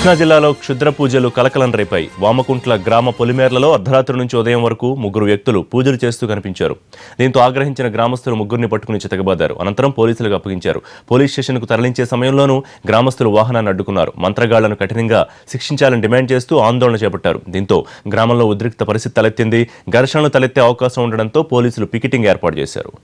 కృష్ణా జిల్లాలో క్షుద్ర పూజలు కలకలం రేపాయి వామకుంట్ల గ్రామ పొలిమేర్లలో అర్ధరాత్రి నుంచి ఉదయం వరకు ముగ్గురు వ్యక్తులు పూజలు చేస్తూ కనిపించారు దీంతో ఆగ్రహించిన గ్రామస్తులు ముగ్గురిని పట్టుకుని చితకబాదారు అనంతరం పోలీసులకు అప్పగించారు పోలీస్ స్టేషన్కు తరలించే సమయంలోనూ గ్రామస్తులు వాహనాన్ని అడ్డుకున్నారు మంత్రగాళ్లను కఠినంగా శిక్షించాలని డిమాండ్ చేస్తూ ఆందోళన చేపట్టారు దీంతో గ్రామంలో ఉద్రిక్త పరిస్థితి తలెత్తింది ఘర్షణలు తలెత్తే అవకాశం ఉండడంతో పోలీసులు పికెటింగ్ ఏర్పాటు చేశారు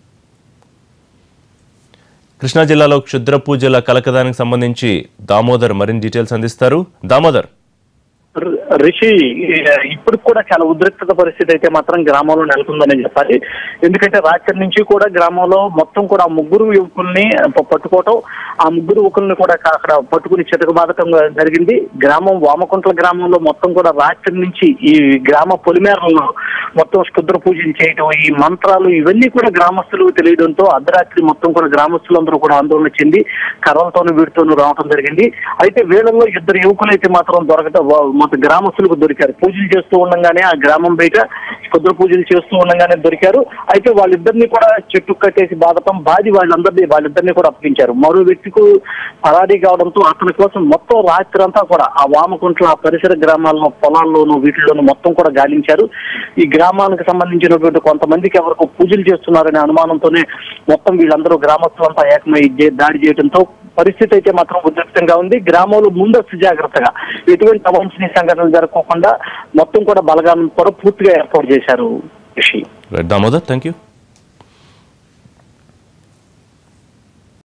కృష్ణా జిల్లాలో క్షుద్ర పూజల కలకదానికి సంబంధించి దామోదర్ మరిన్ని డీటెయిల్స్ అందిస్తారు దామోదర్ రి- రిషి ఇప్పుడు కూడా చాలా ఉద్రిక్తత పరిస్థితి అయితే మాత్రం గ్రామంలో నెలకొందని చెప్పాలి ఎందుకంటే రాత్రి నుంచి కూడా గ్రామంలో మొత్తం కూడా ఆ ముగ్గురు యువకుల్ని ప- పట్టుకోవటం ఆ ముగ్గురు యువకుల్ని కూడా కా- అక్కడ పట్టుకుని చితకబాదటం జరిగింది గ్రామం వామకుంట్ల గ్రామంలో మొత్తం కూడా రాత్రి నుంచి ఈ గ్రామ పొలిమేరల్లో మొత్తం క్షుద్ర పూజలు చేయటం ఈ మంత్రాలు ఇవన్నీ కూడా గ్రామస్తులు తెలియడంతో అర్ధరాత్రి మొత్తం కూడా గ్రామస్తులందరూ కూడా ఆందోళన చెంది కర్రలతోనూ వీటితోనూ రావటం జరిగింది అయితే వీళ్ళలో ఇద్దరు యువకులు అయితే మాత్రం దొరకటం వా- మొత్తం గ్రామస్తులకు దొరికారు పూజలు చేస్తూ ఉండగానే ఆ గ్రామం బయట క్షుద్ర పూజలు చేస్తూ ఉండగానే దొరికారు అయితే వాళ్ళిద్దరిని కూడా చెట్టు కట్టేసి బాధటం బాది వాళ్ళందరినీ వాళ్ళిద్దరిని కూడా అప్పగించారు మరో వ్యక్తికు పరారీ కావడంతో అతని కోసం మొత్తం రాత్రి అంతా కూడా ఆ వామకుంట్ల ఆ పరిసర గ్రామాల్లో పొలాల్లోనూ వీటిల్లోనూ మొత్తం కూడా గాలించారు ఈ గ్రామానికి సంబంధించినటువంటి కొంతమందికి ఎవరికి పూజలు చేస్తున్నారనే అనుమానంతోనే మొత్తం వీళ్ళందరూ గ్రామస్తులంతా ఏకమై జే- దాడి చేయడంతో పరిస్థితి అయితే మాత్రం ఉద్రిక్తంగా ఉంది గ్రామంలో ముందస్తు జాగ్రత్తగా ఎటువంటి అవాంఛనీయ సంఘటనలు జరగకుండా మొత్తం కూడా బలగాలను కూడా పూర్తిగా ఏర్పాటు చేశారు Rishi right Damodar thank you